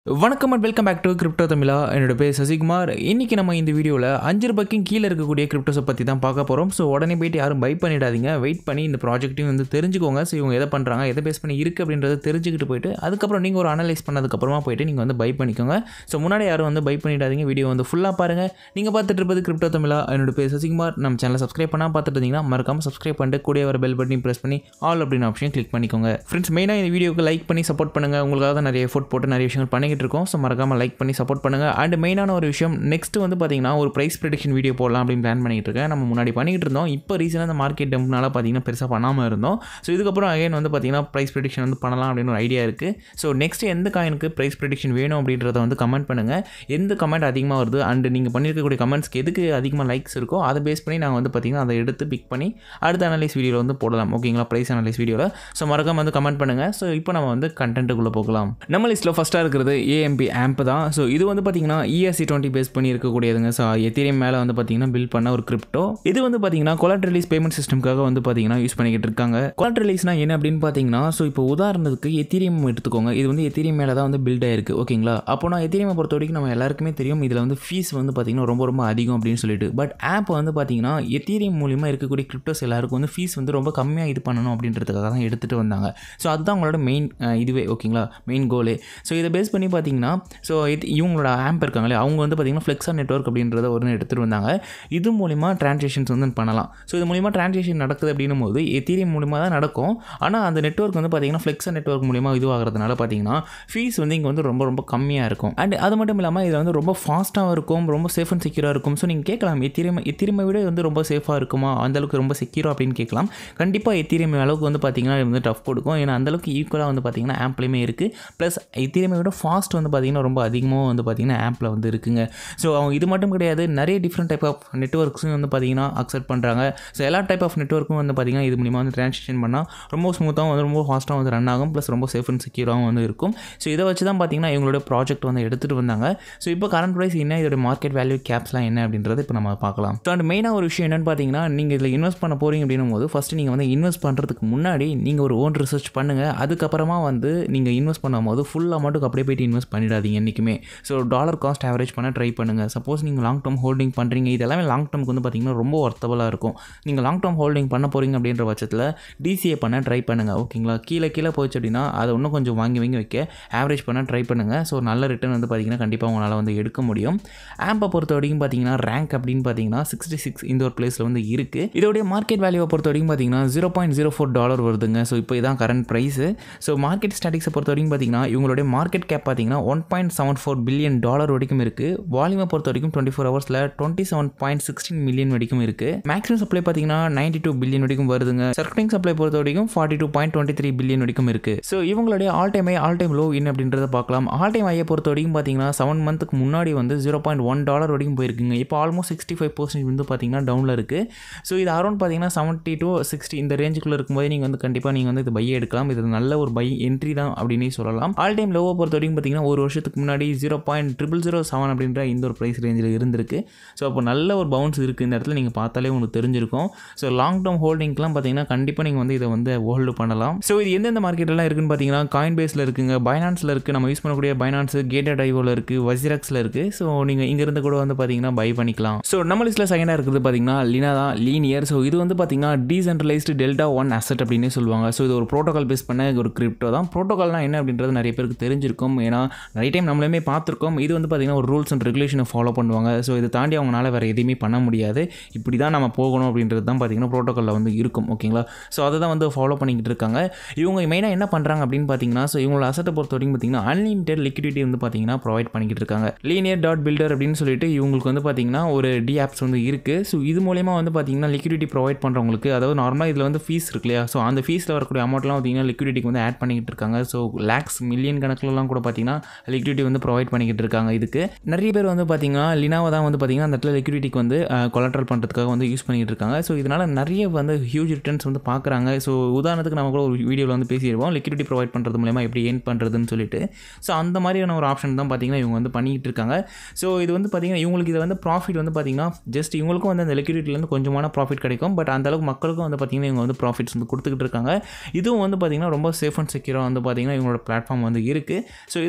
வணக்கம் and welcome back to Crypto Tamizha என்னோட பேர் சசிகுமார் இன்றைக்கி நம்ம இந்த வீடியோவில் அஞ்சு ரூபாய்க்கும் கீழே இருக்கக்கூடிய கிரிப்டோஸை பற்றி தான் பார்க்க போகிறோம் ஸோ உடனே போயிட்டு யாரும் பை பண்ணிடாதீங்க வெயிட் பண்ணி இந்த ப்ராஜெக்ட்டையும் வந்து தெரிஞ்சுக்கோங்க ஸோ இவங்க எதை பண்ணுறாங்க எதை பேஸ் பண்ணி இருக்குது அப்படின்றத தெரிஞ்சுக்கிட்டு போயிட்டு அதுக்கப்புறம் நீங்கள் ஒரு அனலைஸ் பண்ணதுக்கப்புறமா போயிட்டு நீங்கள் வந்து பை பண்ணிக்கோங்க ஸோ முன்னாடி யாரும் வந்து பை பண்ணிடாதீங்க வீடியோ வந்து ஃபுல்லாக பாருங்கள் நீங்கள் பார்த்துட்டு இருப்பது கிரிப்டோ தமிழா என்னோட பேர் சசிகுமார் நம்ம சேனலை சப்ஸ்கிரைப் பண்ணால் பார்த்துட்டு இருந்தீங்கன்னா மறக்காமல் சப்ஸ்கிரைப் பண்ணிட்டு கூடிய வர பெல் பட்டனையும் ப்ரெஸ் பண்ணி ஆல் அப்படின்னு ஆப்ஷன் கிளிக் பண்ணிக்கோங்க ஃப்ரெண்ட்ஸ் மெயினாக இந்த வீடியோக்கு லைக் பண்ணி சப்போர்ட் பண்ணுங்கள் உங்களுக்காக தான் நிறைய எஃபோர்ட் போட்டு நிறைய விஷயங்கள் பண்ணிக்கிட்டு இருக்கோம் ஸோ மறக்காமல் லைக் பண்ணி சப்போர்ட் பண்ணுங்கள் அண்ட் மெயினான ஒரு விஷயம் நெக்ஸ்ட் வந்து பார்த்தீங்கன்னா ஒரு ப்ரைஸ் ப்ரெடிக்ஷன் வீடியோ போடலாம் அப்படின்னு பிளான் பண்ணிட்டு இருக்கேன் நம்ம முன்னாடி பண்ணிக்கிட்டு இருந்தோம் இப்போ ரீசெண்டாக அந்த மார்க்கெட் டம்ப்னால பார்த்தீங்கன்னா பெருசாக பண்ணாமல் இருந்தோம் ஸோ இதுக்கப்புறம் அகைன் வந்து பார்த்தீங்கன்னா ப்ரைஸ் ப்ரெடிக்ஷன் வந்து பண்ணலாம் அப்படின்னு ஒரு ஐடியா இருக்குது ஸோ நெக்ஸ்ட் எந்த காயினுக்கு ப்ரைஸ் ப்ரெடிக்ஷன் வேணும் அப்படின்றத வந்து கமெண்ட் பண்ணுங்கள் எந்த கமெண்ட் அதிகமாக வருது அண்ட் நீங்கள் பண்ணியிருக்கக்கூடிய கமெண்ட்ஸ்க்கு எதுக்கு அதிகமாக லைக்ஸ் இருக்கோ அதை பேஸ் பண்ணி நாங்கள் வந்து பார்த்தீங்கன்னா அதை எடுத்து பிக் பண்ணி அடுத்த அனலைஸ் வீடியோவில் வந்து போடலாம் ஓகேங்களா ப்ரைஸ் அனலைஸ் வீடியோவில் ஸோ மறக்காம வந்து கமெண்ட் பண்ணுங்கள் ஸோ இப்போ நம்ம வந்து கண்டென்ட்டுக்குள்ளே போகலாம் நம்ம லிஸ்ட்டில் ஃபஸ்ட்டாக இருக்கிறது ஏஎம்பி ஆம்ப் தான் ஸோ இது வந்து பார்த்தீங்கன்னா இஎஸ்சி டுவெண்ட்டி பேஸ் பண்ணி இருக்கக்கூடியதுங்க ஸோ எத்திரியம் மேலே வந்து பார்த்தீங்கன்னா பில் பண்ண ஒரு கிரிப்டோ இது வந்து பார்த்தீங்கன்னா கொலாட் ரிலீஸ் பேமெண்ட் சிஸ்டம்காக வந்து பார்த்தீங்கன்னா யூஸ் பண்ணிக்கிட்டு இருக்காங்க கொலாட் ரிலீஸ்னா என்ன அப்படின்னு பார்த்தீங்கன்னா ஸோ இப்போ உதாரணத்துக்கு எத்திரியம் எடுத்துக்கோங்க இது வந்து எத்திரியம் மேலே தான் வந்து பில்ட் ஆயிருக்கு ஓகேங்களா அப்போ நான் எத்திரியமை பொறுத்த வரைக்கும் நம்ம எல்லாருக்குமே தெரியும் இதில் வந்து ஃபீஸ் வந்து பார்த்தீங்கன்னா ரொம்ப ரொம்ப அதிகம் அப்படின்னு சொல்லிட்டு பட் ஆப் வந்து பார்த்தீங்கன்னா எத்திரியம் மூலியமாக இருக்கக்கூடிய கிரிப்டோஸ் எல்லாருக்கும் வந்து ஃபீஸ் வந்து ரொம்ப கம்மியாக இது பண்ணணும் அப்படின்றதுக்காக தான் எடுத்துகிட்டு வந்தாங்க ஸோ அதுதான் அவங்களோட மெயின் இதுவே ஓகேங்களா மெயின் கோலே ஸோ இதை பேஸ் பண்ணி பார்த்தீங்கன்னா ஸோ இது இவங்களோட ஆம்ப் இருக்காங்களே அவங்க வந்து பார்த்தீங்கன்னா ஃப்ளெக்ஸா நெட்ஒர்க் அப்படின்றத ஒரு எடுத்துகிட்டு வந்தாங்க இது மூலிமா டிரான்சாக்ஷன்ஸ் வந்து பண்ணலாம் ஸோ இது மூலிமா டிரான்சாக்ஷன் நடக்குது அப்படின்னும் போது எத்தீரியம் மூலிமா தான் நடக்கும் ஆனால் அந்த நெட்ஒர்க் வந்து பார்த்தீங்கன்னா ஃப்ளெக்ஸா நெட்ஒர்க் மூலிமா இதுவாகிறதுனால பார்த்தீங்கன்னா ஃபீஸ் வந்து இங்கே வந்து ரொம்ப ரொம்ப கம்மியாக இருக்கும் அண்ட் அது மட்டும் இல்லாமல் இதில் வந்து ரொம்ப ஃபாஸ்ட்டாக இருக்கும் ரொம்ப சேஃப் அண்ட் செக்யூராக இருக்கும் ஸோ நீங்கள் கேட்கலாம் எத்திரியம் எத்திரிமை விட வந்து ரொம்ப சேஃபாக இருக்குமா அந்தளவுக்கு ரொம்ப செக்யூராக அப்படின்னு கேட்கலாம் கண்டிப்பாக எத்திரியம் அளவுக்கு வந்து பார்த்தீங்கன்னா இது வந்து டஃப் கொடுக்கும் ஏன்னா அந்தளவுக்கு ஈக்குவலாக வந்து பார்த்தீங்கன்னா ஆப்லேயுமே இருக்குது ப்ளஸ் எத்திரியமை விட ஃபாஸ்ட் வந்து பார்த்தீங்கன்னா ரொம்ப அதிகமாக வந்து பார்த்தீங்கன்னா ஆப்பில் வந்து இருக்குங்க ஸோ அவங்க இது மட்டும் கிடையாது நிறைய டிஃப்ரெண்ட் டைப் ஆஃப் நெட்ஒர்க்ஸும் வந்து பார்த்தீங்கன்னா அக்செப்ட் பண்ணுறாங்க ஸோ எல்லா டைப் ஆஃப் நெட்ஒர்க்கும் வந்து பார்த்தீங்கன்னா இது மூலிமா வந்து ட்ரான்சாக்ஷன் பண்ணால் ரொம்ப ஸ்மூத்தாக வந்து ரொம்ப ஃபாஸ்ட்டாக வந்து ரன் ஆகும் ப்ளஸ் ரொம்ப சேஃப் அண்ட் செக்யூராகவும் வந்து இருக்கும் ஸோ இதை வச்சு தான் பார்த்தீங்கன்னா இவங்களோட ப்ராஜெக்ட் வந்து எடுத்துகிட்டு வந்தாங்க ஸோ இப்போ கரண்ட் ப்ரைஸ் என்ன இதோட மார்க்கெட் வேல்யூ கேப்ஸ்லாம் என்ன அப்படின்றத இப்போ நம்ம பார்க்கலாம் ஸோ அண்ட் மெயினாக ஒரு விஷயம் என்னென்னு பார்த்தீங்கன்னா நீங்கள் இதில் இன்வெஸ்ட் பண்ண போகிறீங்க அப்படின்னும் போது ஃபஸ்ட்டு நீங்கள் வந்து இன்வெஸ்ட் பண்ணுறதுக்கு முன்னாடி நீங்கள் ஒரு ஓன் ரிசர்ச் பண்ணுங்கள் அதுக்கப்புறமா வந்து நீங்கள் இன்வெஸ்ட் பண்ணும்போது ஃபுல் அமௌண்ட்டுக்கு அப்படியே போயிட்டு இன்வெஸ்ட் பண்ணிடாதீங்க என்றைக்குமே ஸோ டாலர் காஸ்ட் ஆவரேஜ் பண்ண ட்ரை பண்ணுங்கள் சப்போஸ் நீங்கள் லாங் டேர்ம் ஹோல்டிங் பண்ணுறீங்க இது எல்லாமே லாங் டேர்முக்கு வந்து பார்த்திங்கன்னா ரொம்ப ஒர்த்தபுளாக இருக்கும் நீங்கள் லாங் டேர்ம் ஹோல்டிங் பண்ண போகிறீங்க அப்படின்ற பட்சத்தில் டிசிஏ பண்ண ட்ரை பண்ணுங்கள் ஓகேங்களா கீழே கீழே போச்சு அப்படின்னா அதை இன்னும் கொஞ்சம் வாங்கி வாங்கி வைக்க ஆவரேஜ் பண்ண ட்ரை பண்ணுங்கள் ஸோ நல்ல ரிட்டர்ன் வந்து பார்த்திங்கன்னா கண்டிப்பாக உங்களால் வந்து எடுக்க முடியும் ஆம்பை பொறுத்த வரைக்கும் பார்த்தீங்கன்னா ரேங்க் அப்படின்னு பார்த்தீங்கன்னா சிக்ஸ்டி சிக்ஸ் இந்த ஒரு பிளேஸில் வந்து இருக்குது இதோடைய மார்க்கெட் வேல்யூவை பொறுத்த வரைக்கும் பார்த்தீங்கன்னா zero point zero four dollar வருதுங்க ஸோ இப்போ இதான் கரண்ட் ப்ரைஸு ஸோ மார்க்கெட் ஸ்டாட்டிக்ஸை பொறுத்த வரைக்கும் பார்த்தீங்கன்னா இவங்களுடைய மார்க்கெட் கேப் பார்த்தீங்கன்னா one point seven four billion dollar வரைக்கும் இருக்குது வால்யூமை பொறுத்த வரைக்கும் டுவெண்ட்டி ஃபோர் ஹவர்ஸில் twenty seven point sixteen million வரைக்கும் இருக்குது மேக்ஸிமம் சப்ளை பார்த்தீங்கன்னா நைன்டி டூ பில்லியன் வரைக்கும் வருதுங்க சர்க்கிங் சப்ளை பொறுத்த வரைக்கும் forty two point twenty three billion வரைக்கும் இருக்குது ஸோ இவங்களுடைய all time all time low என்ன அப்படின்றத பார்க்கலாம் ஆல் டைம் ஐயை பொறுத்த வரைக்கும் பார்த்தீங்கன்னா செவன் மந்த்துக்கு முன்னாடி வந்து ஜீரோ பாயிண்ட் ஒன் டாலர் வரைக்கும் போயிருக்குங்க இப்போ ஆல்மோஸ்ட் சிக்ஸ்டி ஃபைவ் பர்சன்ட் வந்து பார்த்தீங்கன்னா டவுனில் இருக்குது ஸோ இது அரௌண்ட் பார்த்தீங்கன்னா செவன்ட்டி டு சிக்ஸ்டி இந்த ரேஞ்சுக்குள்ளே இருக்கும்போது நீங்கள் வந்து கண்டிப்பாக நீங்கள் வந்து இது பை எடுக்கலாம் இது நல்ல ஒரு பை என்ட்ரி தான் அப்படின்னே சொல்லலாம் ஆல் டைம் லோவை பொறுத்த வரைக்கும் பார்த்தீங்கன்னா ஒரு வருஷத்துக்கு முன்னாடி zero point triple zero seven அப்படின்ற இந்த ஒரு ப்ரைஸ் ரேஞ்சில் இருந்திருக்கு ஸோ அப்போ நல்ல ஒரு பவுன்ஸ் இருக்குது இந்த இடத்துல நீங்கள் பார்த்தாலே உங்களுக்கு தெரிஞ்சிருக்கும் ஸோ லாங் டேர்ம் ஹோல்டிங்க்கெலாம் பார்த்தீங்கன்னா கண்டிப்பாக நீங்கள் வந்து இதை வந்து ஹோல்டு பண்ணலாம் ஸோ இது எந்தெந்த மார்க்கெட்டெல்லாம் இருக்குன்னு பார்த்தீங்கன்னா காயின் பேஸில் இருக்குங்க பைனான்ஸில் இருக்குது நம்ம யூஸ் பண்ணக்கூடிய பைனான்ஸ் கேட்டட் ஐவோவில் இருக்குது வசிரக்ஸில் இருக்குது ஸோ நீங்கள் இங்கேருந்து கூட வந்து பார்த்தீங்கன்னா பை பண்ணிக்கலாம் ஸோ நம்ம லிஸ்ட்டில் செகண்டாக இருக்கிறது பார்த்தீங்கன்னா லீனா தான் லீனியர் ஸோ இது வந்து பார்த்தீங்கன்னா டீசென்ட்ரலைஸ்டு டெல்டா ஒன் அசட் அப்படின்னு சொல்லுவாங்க ஸோ இது ஒரு ப்ரோட்டோகால் பேஸ் பண்ண ஒரு கிரிப்டோ தான் ப்ரோட்டோகால்னா என்ன அப்படின்றது நிறைய பேருக்கு தெரிஞ்சிருக்கும் ஏன்னா நிறைய டைம் நம்மளுமே பார்த்துருக்கோம் இது வந்து பார்த்திங்கன்னா ஒரு ரூல்ஸ் அண்ட் ரெகுலேஷனை ஃபாலோ பண்ணுவாங்க ஸோ இதை தாண்டி அவங்களால வேறு எதுவுமே பண்ண முடியாது இப்படி தான் நம்ம போகணும் அப்படின்றது தான் பார்த்திங்கன்னா ப்ரோட்டோக்காலில் வந்து இருக்கும் ஓகேங்களா ஸோ அதை தான் வந்து ஃபாலோ பண்ணிக்கிட்டு இருக்காங்க இவங்க மெயினாக என்ன பண்ணுறாங்க அப்படின்னு பார்த்தீங்கன்னா ஸோ இவங்களோட அசட்டை பொறுத்த வரைக்கும் பார்த்தீங்கன்னா அன்லிமிட்டட் லிக்விடிட்டி வந்து பார்த்தீங்கன்னா ப்ரொவைட் பண்ணிக்கிட்டு இருக்காங்க லீனியர் டாட் பில்டர் அப்படின்னு சொல்லிட்டு இவங்களுக்கு வந்து பார்த்தீங்கன்னா ஒரு டி ஆப்ஸ் வந்து இருக்குது ஸோ இது மூலயமா வந்து பார்த்தீங்கன்னா லிக்விடிட்டி ப்ரொவைட் பண்ணுறவங்களுக்கு அதாவது நார்மலாக இதில் வந்து ஃபீஸ் இருக்கு இல்லையா ஸோ அந்த ஃபீஸில் வரக்கூடிய அமௌண்ட்லாம் பார்த்தீங்கன்னா லிக்விடிட்டிக்கு வந்து ஆட் பண்ணிக்கிட்டு இருக்காங்க ஸோ லேக்ஸ் மில்லியன் கணக்கிலலாம் கூட பார்த்தீங்கன்னா லிக்விடிட்டி வந்து ப்ரொவைட் பண்ணிக்கிட்டு இருக்காங்க இதுக்கு நிறைய பேர் வந்து பார்த்தீங்கன்னா லினாவை தான் வந்து பார்த்தீங்கன்னா அந்த இடத்துல லிக்விடிட்டிக்கு வந்து கொலட்ரல் பண்ணுறதுக்காக வந்து யூஸ் பண்ணிக்கிட்டு இருக்காங்க ஸோ இதனால் நிறைய வந்து ஹியூஜ் ரிட்டர்ன்ஸ் வந்து பார்க்குறாங்க ஸோ உதாரணத்துக்கு நம்ம கூட ஒரு வீடியோவில் வந்து பேசிடுவோம் லிக்விடிட்டி ப்ரொவைட் பண்ணுறது மூலமா எப்படி ஏன் பண்ணுறதுன்னு சொல்லிட்டு ஸோ அந்த மாதிரியான ஒரு ஆப்ஷன் தான் பார்த்தீங்கன்னா இவங்க வந்து பண்ணிக்கிட்டு இருக்காங்க ஸோ இது வந்து பார்த்தீங்கன்னா இவங்களுக்கு இது வந்து ப்ராஃபிட் வந்து பார்த்தீங்கன்னா ஜஸ்ட் இவங்களுக்கும் வந்து அந்த லிக்விடிட்டிலேருந்து கொஞ்சமான ப்ராஃபிட் கிடைக்கும் பட் அந்த அளவுக்கு மக்களுக்கும் வந்து பார்த்தீங்கன்னா இவங்க வந்து ப்ராஃபிட்ஸ் வந்து கொடுத்துக்கிட்டு இருக்காங்க இதுவும் வந்து பார்த்தீங்கன்னா ரொம்ப சேஃப் அண்ட் செக்யூராக வந்து பார்த்தீங்கன்னா இவங்களோட பிளாட்ஃபார்ம் வந்து இருக்குது ஸோ இதோட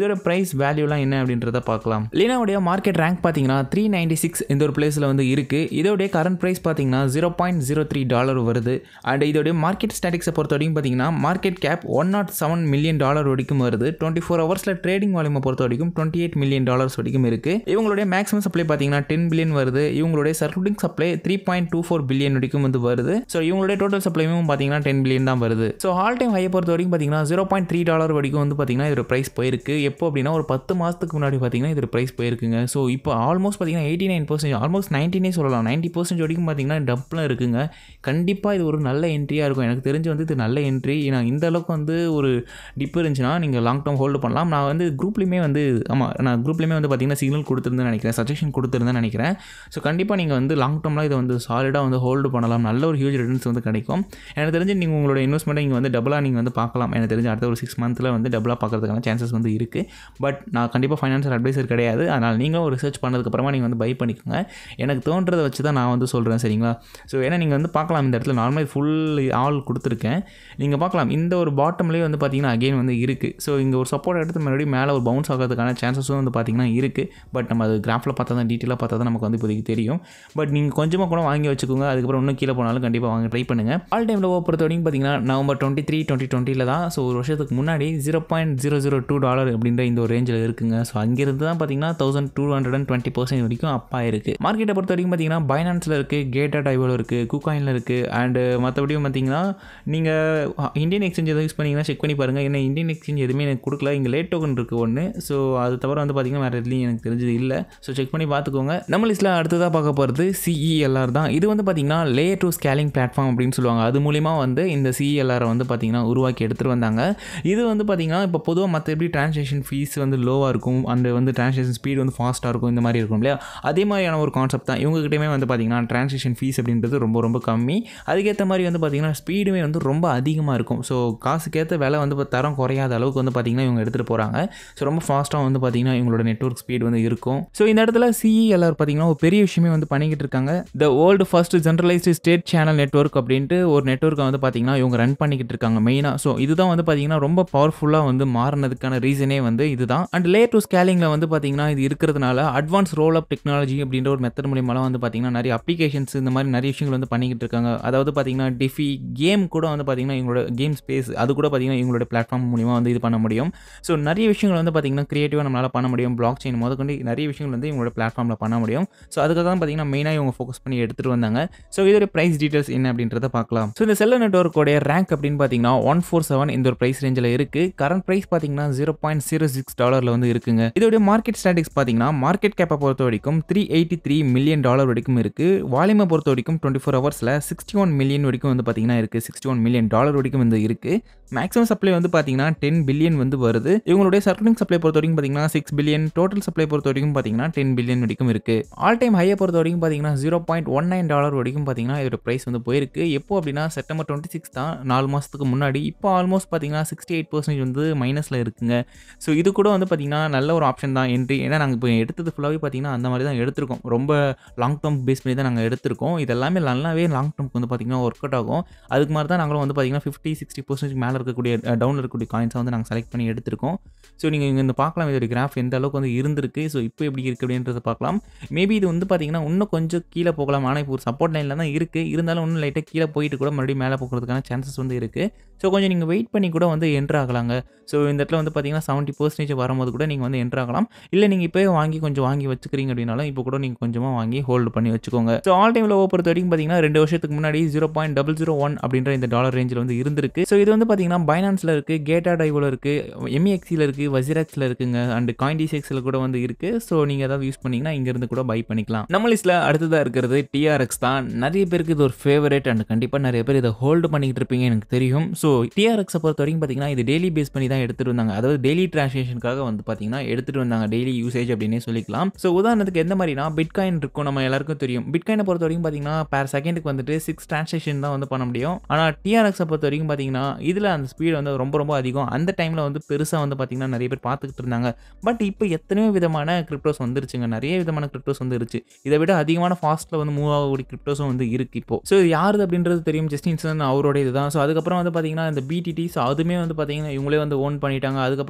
இதோட ப்ரைஸ் வேல்யூலாம் என்ன அப்படின்றத பார்க்கலாம் லீனாவுடைய மார்க்கெட் ரேங்க் பார்த்தீங்கன்னா த்ரீ நைன்டி சிக்ஸ் இந்த ஒரு பிளேஸில் வந்து இருக்குது இதோடைய கரண்ட் ப்ரைஸ் பார்த்தீங்கன்னா zero point zero three dollar வருது அண்ட் இதோடைய மார்க்கெட் ஸ்டாட்டிக்ஸை பொறுத்த வரைக்கும் பார்த்தீங்கன்னா market cap one nought seven million dollar வரைக்கும் வருது டுவெண்ட்டி ஃபோர் ஹவர்ஸில் ட்ரேடிங் வால்யூமை பொறுத்த வரைக்கும் டுவெண்ட்டி எயிட் மில்லியன் டாலர்ஸ் வரைக்கும் இருக்குது இவங்களுடைய மேக்ஸிமம் சப்ளை பார்த்தீங்கன்னா டென் பில்லியன் வருது இவங்களுடைய circulating supply three point two four billion வரைக்கும் வந்து வருது ஸோ இவங்களுடைய டோட்டல் சப்ளையும் பார்த்தீங்கன்னா டென் பில்லியன் தான் வருது ஸோ ஆல் டைம் ஹையை பொறுத்த வரைக்கும் பார்த்தீங்கன்னா ஜீரோ பாயிண்ட் த்ரீ டாலர் வரைக்கும் வந்து பார்த்தீங்கன்னா இதோட ப்ரைஸ் போயிருக்கு எப்போ அப்படின்னா ஒரு பத்து மாதத்துக்கு முன்னாடி பார்த்தீங்கன்னா இதோட ப்ரைஸ் போயிருக்குங்க ஸோ இப்போ ஆல்மோஸ்ட் பார்த்தீங்கன்னா எயிட்டி நைன் பர்சன்ட் ஆல்மோஸ்ட் நைன்டீனே சொல்லலாம் நைன்ட்டி பர்சன்ட் வரைக்கும் பார்த்தீங்கன்னா டப்பில் இருக்குங்க கண்டிப்பாக இது ஒரு நல்ல என்ட்ரியாக இருக்கும் எனக்கு தெரிஞ்சு வந்து இது நல்ல என்ட்ரி ஏன்னா இந்த அளவுக்கு வந்து ஒரு டிப் இருந்துச்சுன்னா நீங்கள் லாங் டேர்ம் ஹோல்டு பண்ணலாம் நான் வந்து குரூப்லேயுமே வந்து ஆமாம் நான் குரூப்லேயுமே வந்து பார்த்தீங்கன்னா சிக்னல் கொடுத்துருந்தேன் நினைக்கிறேன் சஜஷன் கொடுத்துருந்தேன் நினைக்கிறேன் ஸோ கண்டிப்பாக நீங்கள் வந்து லாங் டேர்மில் இதை வந்து சாலிடாக வந்து ஹோல்டு பண்ணலாம் நல்ல ஒரு ஹியூஜ் ரிட்டர்ன்ஸ் வந்து கிடைக்கும் எனக்கு தெரிஞ்சு நீங்கள் உங்களோட இன்வெஸ்ட்மெண்ட்டை இங்கே வந்து டபுளாக நீங்கள் வந்து பார்க்கலாம் எனக்கு தெரிஞ்சு அடுத்த ஒரு சிக்ஸ் மந்த்தில் வந்து டபுளாக பார்க்கறதுக்கான சான்சஸ் வந்து இருக்குது பட் நான் கண்டிப்பாக ஃபைனான்ஷியல் அட்வைசர் கிடையாது அதனால் நீங்களும் ஒரு ரிசர்ச் பண்ணதுக்கப்புறமா நீங்கள் வந்து பை பண்ணிக்கோங்க எனக்கு தோன்றதை வச்சு தான் நான் வந்து சொல்கிறேன் சரிங்களா ஸோ ஏன்னா நீங்கள் வந்து பார்க்கலாம் இந்த இடத்துல நார்மலாக ஃபுல் ஆல் கொடுத்துருக்கேன் நீங்கள் பார்க்கலாம் இந்த ஒரு பாட்டம்லேயே வந்து பார்த்தீங்கன்னா அகைன் வந்து இருக்குது ஸோ இங்கே ஒரு சப்போர்ட் எடுத்து மறுபடியும் மேலே ஒரு பவுன்ஸ் ஆகிறதுக்கான சான்சஸும் வந்து பார்த்தீங்கன்னா இருக்குது பட் நம்ம அது கிராஃபில் பார்த்தா தான் டீட்டெயிலாக பார்த்தா தான் நமக்கு வந்து இப்போதைக்கு தெரியும் பட் நீங்கள் கொஞ்சமாக கூட வாங்கி வச்சுக்கோங்க அதுக்கப்புறம் இன்னும் கீழே போனாலும் கண்டிப்பாக வாங்க ட்ரை பண்ணுங்கள் ஆல் டைம் லோ பொறுத்த வரைக்கும் பார்த்தீங்கன்னா நவம்பர் டுவெண்ட்டி த்ரீ டுவெண்ட்டி டுவெண்ட்டியில் தான் ஸோ ஒரு வருஷத்துக்கு முன்னாடி zero point zero zero two dollar அப்படின்ற இந்த ஒரு ரேஞ்சில் இருக்குங்க ஸோ அங்கேருந்து தான் பார்த்தீங்கன்னா thousand two hundred and twenty percent வரைக்கும் அப்பா இருக்குது மார்க்கெட்டை பொறுத்த வரைக்கும் பார்த்தீங்கன்னா பைனான்ஸில் இருக்குது கேட்டா டைவில் இருக்குது குகாயினில் இருக்குது அண்டு மற்றபடியும் பார்த்தீங்கன்னா நீங்கள் இந்தியன் எக்ஸ்சேஞ்ச் எதுவும் யூஸ் பண்ணிங்கன்னா செக் பண்ணி பாருங்கள் ஏன்னா இந்தியன் எக்ஸ்சேஞ்ச் எதுவுமே எனக்கு கொடுக்கல இங்கே லேட் டோக்கன் இருக்குது ஒன்று ஸோ அது தவிர வந்து பார்த்தீங்கன்னா வேறு எதுலையும் எனக்கு தெரிஞ்சது இல்லை ஸோ செக் பண்ணி பார்த்துக்கோங்க நம்ம லிஸ்ட்டில் அடுத்ததாக பார்க்க போகிறது சிஇஎல்ஆர் தான் இது வந்து பார்த்தீங்கன்னா லேயர் டூ ஸ்கேலிங் பிளாட்ஃபார்ம் அப்படின்னு சொல்லுவாங்க அது மூலிமா வந்து இந்த சிஇஎல்ஆரை வந்து பார்த்தீங்கன்னா உருவாக்கி எடுத்துகிட்டு வந்தாங்க இது வந்து பார்த்தீங்கன்னா இப்போ பொதுவாக மற்ற எப்படி டிரான்சாக்ஷன் ஃபீஸ் வந்து லோவாக இருக்கும் அண்ட் வந்து டிரான்சாக்ஷன் ஸ்பீட் வந்து ஃபாஸ்ட்டாக இருக்கும் இந்த மாதிரி இருக்கும் இல்லையா அதே மாதிரியான ஒரு கான்செப்ட் தான் இவங்ககிட்டயுமே வந்து பார்த்தீங்கன்னா டிரான்சாக்ஷன் ஃபீஸ் அப்படின்றது ரொம்ப ரொம்ப கம்மி அதுக்கேற்ற மாதிரி வந்து பார்த்தீங்கன்னா ஸ்பீடுமே வந்து ரொம்ப அதிகமாக இருக்கும் ஸோ காசுக்கேற்ற விலை வந்து இப்ப தரம் குறையாத அளவுக்கு வந்து பார்த்தீங்கன்னா இவங்க எடுத்துகிட்டு போகிறாங்க ஸோ ரொம்ப ஃபாஸ்ட்டாக வந்து பார்த்தீங்கன்னா இவங்களோட நெட்ஒர்க் ஸ்பீட் வந்து இருக்கும் ஸோ இந்த இடத்துல சிஇஎல்ஆர் பார்த்தீங்கன்னா ஒரு பெரிய விஷயமே வந்து பண்ணிக்கிட்டு இருக்காங்க the world first generalised state channel network அப்படின்ட்டு ஒரு நெட்ஒர்க்கை வந்து பார்த்தீங்கன்னா இவங்க ரன் பண்ணிக்கிட்டு இருக்காங்க மெயினாக ஸோ இதுதான் வந்து பார்த்தீங்கன்னா ரொம்ப பவர்ஃபுல்லாக வந்து மாறினதுக்கான ரீசனே வந்து இதுதான் அண்ட் லேயர் டூ ஸ்கேலிங்கில் வந்து பார்த்தீங்கன்னா இது இருக்கிறதுனால அட்வான்ஸ் ரோல் அப் டெக்னாலஜி அப்படின்ற ஒரு மெத்தட் மூலியமாக வந்து பார்த்தீங்கன்னா நிறைய அப்ளிகேஷன்ஸ் இந்த மாதிரி நிறைய விஷயங்கள் வந்து பண்ணிக்கிட்டு இருக்காங்க அதாவது பார்த்தீங்கன்னா டிஃபி கேம் கூட வந்து பார்த்தீங்கன்னா இவங்களோட கேம் ஸ்பேஸ் அது கூட பார்த்தீங்கன்னா இவங்களோட பிளாட்ஃபார்ம் மூலியமாக வந்து இது பண்ண முடியும் ஸோ நிறைய விஷயங்கள் வந்து பார்த்தீங்கன்னா க்ரியேட்டிவாக நம்மளால் பண்ண முடியும் பிளாக் செயின் முதற்கொண்டு நிறைய விஷயங்கள் வந்து இவங்களோட பிளாட்ஃபார்மில் பண்ண முடியும் ஸோ அதுக்காக தான் பார்த்தீங்கன்னா மெயினாக இவங்க ஃபோக்கஸ் பண்ணி எடுத்துகிட்டு வந்தாங்க ஸோ இதோட ப்ரைஸ் டீட்டெயில்ஸ் என்ன அப்படின்றத பார்க்கலாம் ஸோ இந்த செல்லர் நெட்ஒர்க்கோடைய ரேங்க் அப்படின்னு பார்த்தீங்கன்னா ஒன் ஃபோர் செவன் இந்த ஒரு ப்ரைஸ் ரேஞ்சில் இருக்குது கரண்ட் ப்ரைஸ் பார்த்தீங்கன்னா ஜீரோ பாயிண்ட் ஜீரோ சிக்ஸ் டாலரில் வந்து இருக்குங்க இதோடைய மார்க்கெட் ஸ்டாட்டிக்ஸ் பார்த்தீங்கன்னா மார்க்கெட் கேப்பை பொறுத்த வரைக்கும் three eighty three million dollar வரைக்கும் இருக்குது வால்யூமை பொறுத்த வரைக்கும் டுவெண்ட்டி ஃபோர் ஹவர்ஸில் சிக்ஸ்டி ஒன் மில்லியன் வரைக்கும் வந்து பார்த்தீங்கன்னா இருக்குது சிக்ஸ்டி ஒன் மில்லியன் டாலர் வரைக்கும் வந்து இருக்குது மேக்ஸிமம் சப்ளை வந்து பார்த்தீங்கன்னா டென் பில்லியன் வந்து வருது இவங்களுடைய சர்க்குலிங் சப்ளை பொறுத்த வரைக்கும் பார்த்தீங்கன்னா சிக்ஸ் பில்லியன் டோட்டல் சப்ளை பொறுத்த வரைக்கும் பார்த்தீங்கன்னா டென் பில்லியன் வரைக்கும் இருக்குது ஆல் டைம் ஹையை பொறுத்த வரைக்கும் பார்த்தீங்கன்னா zero point one nine dollar வரைக்கும் பார்த்தீங்கன்னா இதோட ப்ரைஸ் வந்து போயிருக்கு எப்போ அப்படின்னா செப்டம்பர் டுவெண்ட்டி சிக்ஸ் தான் நாலு மாதத்துக்கு முன்னாடி இப்போ ஆல்மோஸ்ட் பார்த்தீங்கன்னா சிக்ஸ்டி எயிட் பர்சன்டேஜ் வந்து மைனஸில் இருக்குங்க ஸோ இது கூட வந்து பார்த்தீங்கன்னா நல்ல ஒரு ஆப்ஷன் தான் என்ட்ரி ஏன்னா நாங்கள் இப்போ எடுத்தது ஃபுல்லாகவே பார்த்தீங்கன்னா அந்த மாதிரி தான் எடுத்திருக்கோம் ரொம்ப லாங் டேர்ம் பேஸ் பண்ணி தான் நாங்கள் எடுத்திருக்கோம் இது எல்லாமே நல்லாவே லாங் டேர்ம்க்கு வந்து பார்த்தீங்கன்னா ஒர்க் அவுட் ஆகும் அதுக்கு மாதிரி தான் நாங்களும் வந்து பார்த்தீங்கன்னா ஃபிஃப்டி சிக்ஸ்டி பர்சன்டேஜ் மேலே இருக்கக்கூடிய டவுனில் இருக்கக்கூடிய காயின்ஸை வந்து நாங்கள் செலக்ட் பண்ணி எடுத்திருக்கோம் ஸோ நீங்கள் இங்கே இந்த பார்க்கலாம் இதோட கிராஃப் எந்த அளவுக்கு வந்து இருந்திருக்கு ஸோ இப்போ எப்படி இருக்குது அப்படின்றத பார்க்கலாம் மேபி இது வந்து பார்த்தீங்கன்னா இன்னும் கொஞ்சம் கீழே போகலாம் ஆனால் இப்போ ஒரு சப்போர்ட் லைனில் தான் இருக்குது இருந்தாலும் இன்னும் லைட்டாக கீழே போயிட்டு கூட மறுபடியும் மேலே போகிறதுக்கான சான்சஸ் வந்து இருக்குது ஸோ கொஞ்சம் நீங்கள் வெயிட் பண்ணி கூட வந்து என்ட்ரு ஆகலாங்க ஸோ இந்த இடத்துல வந்து பார்த்தீங்கன்னா செவன்ட்டி பர்சன்டேஜ் வரும்போது கூட நீங்கள் வந்து என்ட்ரு ஆகலாம் இல்லை நீங்கள் இப்போயே வாங்கி கொஞ்சம் வாங்கி வச்சுக்கிறீங்க அப்படின்னாலும் இப்போ கூட நீங்கள் கொஞ்சமாக வாங்கி ஹோல்டு பண்ணி வச்சுக்கோங்க ஸோ ஆல் டைம் லோ பொறுத்த வரைக்கும் பார்த்தீங்கன்னா ரெண்டு வருஷத்துக்கு முன்னாடி zero point double zero one அப்படின்ற இந்த டாலர் ரேஞ்சில் வந்து இருந்திருக்கு ஸோ இது வந்து பார்த்தீங்கன்னா பைனான்ஸில் இருக்குது கேட்டா டைவில் இருக்குது எம்இஎக்ஸியில் இருக்குது வசிராக்ஸில் இருக்குங்க அண்ட் காயின் டிசிஎக்ஸில் கூட வந்து இருக்குது ஸோ நீங்கள் ஏதாவது யூஸ் பண்ணிங்கன்னா இங்கேருந்து கூட பை பண்ணிக்கலாம் நம்ம லிஸ்ட்டில் அடுத்ததாக இருக்கிறது டிஆர்எக்ஸ் தான் நிறைய பேருக்கு இது ஒரு ஃபேவரட் அண்ட் கண்டிப்பாக நிறைய பேர் இதை ஹோல்டு பண்ணிக்கிட்டு இருப்பீங்க எனக்கு தெரியும் ஸோ டிஆர்எக்ஸை பொறுத்த வரைக்கும் பார்த்தீங்கன்னா இது டெய்லி பேஸ் பண்ணி தான் எடுத்துகிட்டு வந்தாங்க அதாவது டெய்லி டிரான்சாக்ஷனுக்காக வந்து பார்த்தீங்கன்னா எடுத்துகிட்டு வந்தாங்க டெய்லி யூசேஜ் அப்படின்னே சொல்லிக்கலாம் ஸோ உதாரணத்துக்கு எந்த மாதிரினா பிட்காயின் இருக்கும் நம்ம எல்லாருக்கும் தெரியும் பிட்காயினை பொறுத்த வரைக்கும் பார்த்தீங்கன்னா பேர் செகண்டுக்கு வந்துட்டு சிக்ஸ் டிரான்சாக்ஷன் தான் வந்து பண்ண முடியும் ஆனால் டிஆர்எக்ஸை பொறுத்த வரைக்கும் பார்த்தீங்கன்னா இதில் அந்த ஸ்பீடு வந்து ரொம்ப ரொம்ப அதிகம் அந்த டைமில் வந்து பெருசாக வந்து பார்த்தீங்கன்னா நிறைய பேர் பார்த்துக்கிட்டு இருந்தாங்க பட் இப்போ எத்தனையோ விதமான கிரிப்டோஸ் வந்துருச்சுங்க நிறைய விதமான கிரிப்டோஸ் வந்துருச்சு இதை விட அதிகமான ஃபாஸ்ட்டில் வந்து மூவ் ஆகக்கூடிய கிரிப்டோஸும் வந்து இருக்குது இப்போ ஸோ இது யாருது அப்படின்றது தெரியும் ஜஸ்டின்சன் அவரோட இதுதான் ஸோ அதுக்கப்புறம் வந்து பார்த்தீங்கன்னா இந்த பிடிடி ஸோ அதுவுமே வந்து பார்த்தீங்கன்னா இவங்களே வந்து ஓன் பண்ணிட்டாங்க அதுக்கப்புறம் வந்து பார்த்தீங்கன்னா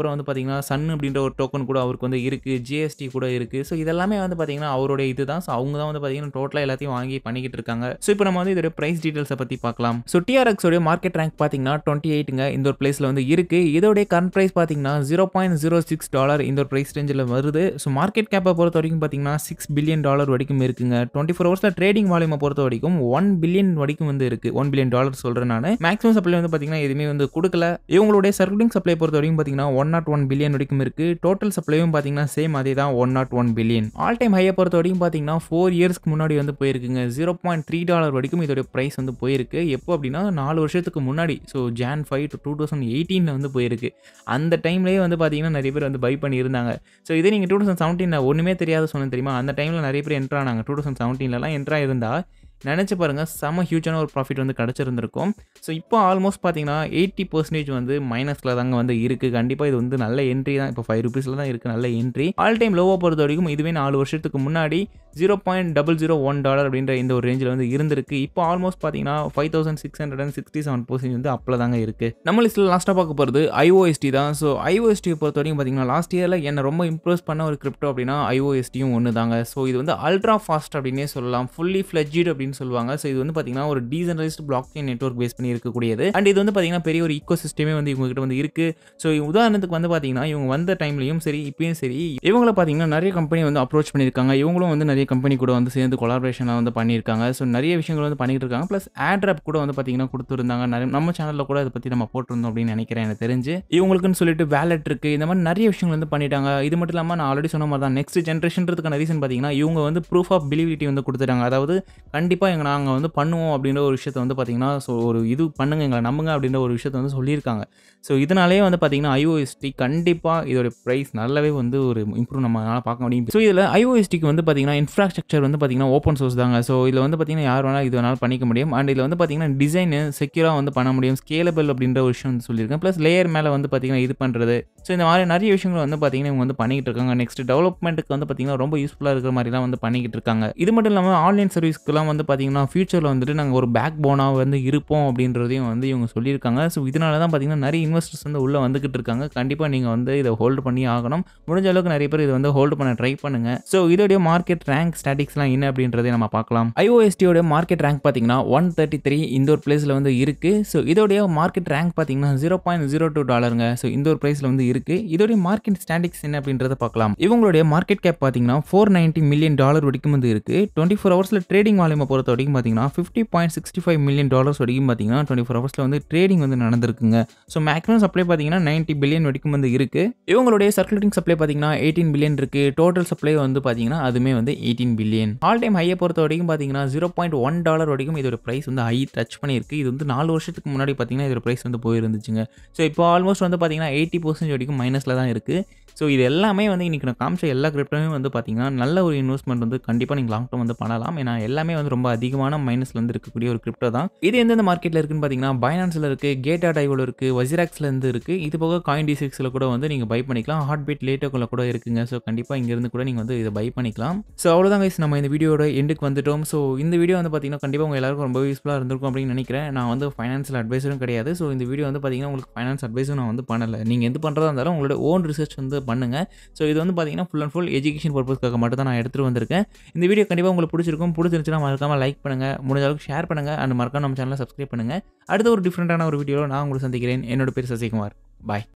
பார்த்தீங்கன்னா சன் அப்படின்ற ஒரு டோக்கன் கூட அவருக்கு வந்து இருக்குது ஜிஎஸ்டி கூட இருக்குது ஸோ இதெல்லாமே வந்து பார்த்தீங்கன்னா அவருடைய இது தான் ஸோ அவங்க தான் வந்து பார்த்தீங்கன்னா டோட்டலாக எல்லாத்தையும் வாங்கி பண்ணிக்கிட்டு இருக்காங்க ஸோ இப்போ நம்ம வந்து இதோட ப்ரைஸ் டீட்டெயில்ஸை பற்றி பார்க்கலாம் ஸோ டிஆர்எக்ஸ் உடைய மார்க்கெட் ரேங்க் பார்த்தீங்கன்னா டுவெண்ட்டி எயிட்டுங்க இந்த ஒரு பிளேஸில் வந்து இருக்குது இதோடைய கரண்ட் ப்ரைஸ் பார்த்தீங்கன்னா zero point zero six dollar இந்த ஒரு ப்ரைஸ் ரேஞ்சில் வருது ஸோ மார்க்கெட் கேப்பை பொறுத்த வரைக்கும் பார்த்தீங்கன்னா சிக்ஸ் பில்லியன் டாலர் வரைக்கும் இருக்குங்க டுவெண்ட்டி ஃபோர் ஹவர்ஸில் ட்ரேடிங் வால்யூமை பொறுத்த வரைக்கும் ஒன் பில்லியன் வரைக்கும் வந்து இருக்குது ஒன் பில்லியன் டாலர் சொல்கிறேன் நான் மேக்ஸிமம் சப்ளை வந்து பார்த்தீங்கன்னா எதுவுமே வந்து கொடுக்கல இவங்களுடைய சர்க்குலிங் சப்ளை பொறுத்த வரைக்கும் பார்த்தீங்கன்னா ஒன் நாட் ஒன் பில்லியன் வரைக்கும் இருக்குது டோட்டல் சப்ளையும் பார்த்தீங்கன்னா சேம் அதே தான் one nought one billion all time ஹையை பொறுத்த வரைக்கும் பார்த்தீங்கன்னா ஃபோர் இயர்ஸ்க்கு முன்னாடி வந்து போயிருக்குங்க ஜீரோ பாயிண்ட் த்ரீ டாலர் வரைக்கும் இதோட ப்ரைஸ் வந்து போயிருக்கு எப்போ அப்படின்னா நாலு வருஷத்துக்கு முன்னாடி so John five to two thousand எயிட்டீனில் வந்து போயிருக்கு அந்த டைம்லேயே வந்து பார்த்தீங்கன்னா நிறைய பேர் வந்து பை பண்ணியிருந்தாங்க ஸோ இதே நீங்கள் டூ தௌசண்ட் செவன்டீனில் ஒன்றுமே தெரியாத சொன்னேன் தெரியுமா அந்த டைமில் நிறைய பேர் என்ட்ரு ஆனாங்க டூ தௌசண்ட் செவன்டீன்லலாம் என்ட்ரா இருந்தால் நினச்சி பாருங்கள் செம ஹியூஜான ஒரு ப்ராஃபிட் வந்து கிடச்சிருந்திருக்கும் ஸோ இப்போ ஆல்மோஸ்ட் பார்த்தீங்கன்னா எயிட்டி பர்சன்டேஜ் வந்து மைனஸில் தாங்க வந்து இருக்குது கண்டிப்பாக இது வந்து நல்ல என்ட்ரி தான் இப்போ ஃபைவ் ருபீஸில் தான் இருக்குது நல்ல என்ட்ரி ஆல் டைம் லோவாக பொறுத்த வரைக்கும் இதுவே நாலு வருஷத்துக்கு முன்னாடி zero point double zero one dollar அப்படின்ற இந்த ஒரு ரேஞ்சில் வந்து இருந்திருக்கு இப்போ ஆல்மோஸ்ட் பார்த்தீங்கன்னா five thousand six hundred and sixty seven percent வந்து அப்பில் தாங்க இருக்குது நம்ம லிஸ்ட்டில் லாஸ்ட்டாக பார்க்க போகிறது ஐஓஎஸ்டி தான் ஸோ ஐஓஎஸ்டி பொறுத்த வரைக்கும் பார்த்தீங்கன்னா லாஸ்ட் இயரில் என்னை ரொம்ப இம்ப்ரெஸ் பண்ண ஒரு கிரிப்டோ அப்படின்னா ஐஓஎஸ்டியும் ஒன்று தாங்க ஸோ இது வந்து அல்ட்ரா ஃபாஸ்ட் அப்படின்னே சொல்லலாம் ஃபுல்லி ஃப்ளெஜ்டு அப்படின்னு சொல்லுவாங்க ஸோ இது வந்து பார்த்தீங்கன்னா ஒரு decentralised blockchain network base பண்ணி இருக்கக்கூடியது அண்ட் இது வந்து பார்த்தீங்கன்னா பெரிய ஒரு ஈக்கோ சிஸ்டமே வந்து இவங்க கிட்ட வந்து இருக்குது ஸோ உதாரணத்துக்கு வந்து பார்த்தீங்கன்னா இவங்க வந்த டைம்லையும் சரி இப்பயும் சரி இவங்கள பார்த்தீங்கன்னா நிறைய கம்பெனி வந்து அப்ரோச் பண்ணியிருக்காங்க இவங்களும் வந்து நிறைய கம்பெனி கூட வந்து சேர்ந்து கொலாபரேஷனாக வந்து பண்ணியிருக்காங்க ஸோ நிறைய விஷயங்கள் வந்து பண்ணிட்டு இருக்காங்க ப்ளஸ் ஆட்ராப் கூட வந்து பார்த்தீங்கன்னா கொடுத்துருந்தாங்க நிறைய நம்ம சேனலில் கூட அதை பற்றி நம்ம போட்டிருந்தோம் அப்படின்னு நினைக்கிறேன் எனக்கு தெரிஞ்சு இவங்களுக்குன்னு சொல்லிட்டு வேலட் இருக்குது இந்த மாதிரி நிறைய விஷயங்கள் வந்து பண்ணிட்டாங்க இது மட்டும் இல்லாமல் நான் ஆல்ரெடி சொன்ன மாதிரி தான் நெக்ஸ்ட் ஜென்ரேஷன்றதுக்கான ரீசன் பார்த்தீங்கன்னா இவங்க வந்து ப்ரூஃப் ஆஃப் பிலிவிட்டி வந்து கொடுத்துட்டாங்க அதாவது கண்டிப்பாக எங்கள் நாங்கள் வந்து பண்ணுவோம் அப்படின்ற ஒரு விஷயத்தை வந்து பார்த்தீங்கன்னா ஸோ ஒரு இது பண்ணுங்க எங்களை நம்புங்க அப்படின்ற ஒரு விஷயத்தை வந்து சொல்லியிருக்காங்க ஸோ இதனாலே வந்து பார்த்தீங்கன்னா ஐஓஎஸ்டி கண்டிப்பாக இதோட ப்ரைஸ் நல்லாவே வந்து ஒரு இம்ப்ரூவ் நம்மளால் பார்க்க முடியும் ஸோ இதில் ஐஓஎஸ்டிக்கு வந்து பார்த்தீங்கன்னா இன்ஃப்ராஸ்ட்ரக்சர் வந்து பார்த்தீங்கன்னா ஓப்பன் சோர்ஸ் தாங்க ஸோ இதில் வந்து பார்த்தீங்கன்னா யார் வேணாலும் இது வேணாலும் பண்ணிக்க முடியும் அண்ட் இதில் வந்து பார்த்தீங்கன்னா டிசைனு செக்யூராக வந்து பண்ண முடியும் ஸ்கேலபிள் அப்படின்ற ஒரு விஷயம் வந்து சொல்லியிருக்கேன் ப்ளஸ் லேயர் மேலே வந்து பார்த்தீங்கன்னா இது பண்ணுறது ஸோ இந்த மாதிரி நிறைய விஷயங்கள் வந்து பார்த்தீங்கன்னா இவங்க வந்து பண்ணிக்கிட்டு இருக்காங்க நெக்ஸ்ட் டெவலப்மெண்ட்டுக்கு வந்து பார்த்தீங்கன்னா ரொம்ப யூஸ்ஃபுல்லாக இருக்கிற மாதிரிலாம் வந்து பண்ணிக்கிட்டு இருக்காங்க இது மட்டும் இல்லாமல் ஆன்லைன் சர்வீஸ்க்குலாம் வந்து பார்த்தீங்கன்னா ஃபியூச்சரில் வந்துட்டு நாங்கள் ஒரு பேக் போனாக வந்து இருப்போம் அப்படின்றதையும் வந்து இவங்க சொல்லியிருக்காங்க ஸோ இதனால தான் பார்த்தீங்கன்னா நிறைய இன்வெஸ்டர்ஸ் வந்து உள்ளே வந்துக்கிட்டு இருக்காங்க கண்டிப்பாக நீங்கள் வந்து இதை ஹோல்டு பண்ணி ஆகணும் முடிஞ்ச அளவுக்கு நிறைய பேர் இதை வந்து ஹோல்டு பண்ண ட்ரை பண்ணுங்க ஸோ இதோடைய மார்க்கெட் ரேங்க் ஸ்டாட்டிக்ஸ்லாம் என்ன அப்படின்றதை நம்ம பார்க்கலாம் ஐஓஎஸ்டியோட மார்க்கெட் ரேங்க் பார்த்தீங்கன்னா ஒன் தேர்ட்டி த்ரீ இந்த ஒரு பிளேஸில் வந்து இருக்குது ஸோ இதோடைய மார்க்கெட் ரேங்க் பார்த்தீங்கன்னா ஜீரோ பாயிண்ட் ஜீரோ டூ டாலருங்க ஸோ இந்த ஒரு ப்ரைஸில் வந்து இருக்குது இதோடைய மார்க்கெட் ஸ்டாட்டிக்ஸ் என்ன அப்படின்றத பார்க்கலாம் இவங்களுடைய மார்க்கெட் கேப் பார்த்தீங்கன்னா ஃபோர் நைன்ட்டி மில்லியன் டாலர் வரைக்கும் வந்து இருக்குது டுவெண்ட்டி ஃபோர் ஹவர்ஸில் ட்ரேடிங் வால்யூமை பொறுத்த வரைக்கும் பார்த்தீங்கன்னா fifty point sixty five million dollars வரைக்கும் பார்த்தீங்கன்னா டுவெண்ட்டி ஃபோர் ஹவர்ஸில் வந்து ட்ரேடிங் வந்து நடந்திருக்குங்க ஸோ மேக்ஸிமம் சப்ளை பார்த்தீங்கன்னா நைன்ட்டி பில்லியன் வரைக்கும் வந்து இருக்குது இவங்களுடைய சர்க்குலேட்டிங் சப்ளை பார்த்தீங்கன்னா எயிட்டீன் பில்லியன் இருக்குது டோட்டல் சப்ளை வந்து பார்த்தீங்கன்னா அதுவுமே வந்து எயிட்டீன் பில்லியன் ஆல் டைம் ஹையை பொறுத்த வரைக்கும் பார்த்தீங்கன்னா ஜீரோ பாயிண்ட் ஒன் டாலர் வரைக்கும் இதோட ப்ரைஸ் வந்து ஹை டச் பண்ணியிருக்கு இது வந்து நாலு வருஷத்துக்கு முன்னாடி பார்த்தீங்கன்னா இதோட ப்ரைஸ் வந்து போயிருந்துச்சுங்க ஸோ இப்போ ஆல்மோஸ்ட் வந்து பார்த்தீங்கன்னா எயிட்டி பர்சன்ட் வரைக்கும் மைனஸில் தான் இருக்குது ஸோ இது எல்லாமே வந்து இன்றைக்கி நான் காமிச்ச எல்லா கிரிப்டோமே வந்து பார்த்தீங்கன்னா நல்ல ஒரு இன்வெஸ்ட்மெண்ட் வந்து கண்டிப்பாக நீங்கள் லாங் டர்ம் வந்து பண்ணலாம் ஏன்னா எல்லாமே வந்து ரொம்ப அதிகமான மைனஸில் வந்து இருக்கக்கூடிய ஒரு கிரிப்டோ தான் இது எந்தெந்த மார்க்கெட்டில் இருக்குன்னு பார்த்தீங்கன்னா பைனான்ஸில் இருக்குது கேட்டா டைவில் இருக்குது வஜிராக்ஸ்லேருந்து இருக்குது இது போக காயின் டி சிக்ஸில் கூட வந்து நீங்கள் பை பண்ணிக்கலாம் ஹார்ட் பீட் லேட்டோக்குள்ள கூட இருக்குங்க ஸோ கண்டிப்பாக இங்கேருந்து கூட நீங்கள் வந்து இதை பை பண்ணிக்கலாம் ஸோ அவ்வளோதான் கைஸ் நம்ம இந்த வீடியோட எண்டுக்கு வந்துட்டோம் ஸோ இந்த வீடியோ வந்து பார்த்தீங்கன்னா கண்டிப்பாக உங்கள் எல்லாருக்கும் ரொம்ப யூஸ்ஃபுல்லாக இருந்திருக்கும் அப்படின்னு நினைக்கிறேன் நான் வந்து ஃபைனான்ஷியல் அட்வைசரும் கிடையாது ஸோ இந்த வீடியோ வந்து பார்த்தீங்கன்னா உங்களுக்கு ஃபைனான்ஸ் அட்வைஸும் நான் வந்து பண்ணலை நீங்கள் எது பண்ணுறதா இருந்தாலும் உங்களோட ஓன் ரிசர்ச் வந்து பண்ணுங்கள் ஸோ இது வந்து பார்த்தீங்கன்னா ஃபுல் அண்ட் ஃபுல் எஜுகேஷன் பர்பஸ்க்காக மட்டும் தான் நான் எடுத்துகிட்டு வந்திருக்கேன் இந்த வீடியோ கண்டிப்பாக உங்களுக்கு பிடிச்சிருக்கும் பிடிச்சிருந்துச்சுன்னா மறக்காமல் லைக் பண்ணுங்கள் முடிஞ்ச அளவுக்கு ஷேர் பண்ணுங்கள் அண்ட் மறக்காம நம்ம சேனலை சப்ஸ்கிரைப் பண்ணுங்கள் அடுத்த ஒரு டிஃப்ரெண்ட்டான ஒரு வீடியோவில் நான் உங்களுக்கு சந்திக்கிறேன் என்னோட பேர் சசிகுமார் பாய்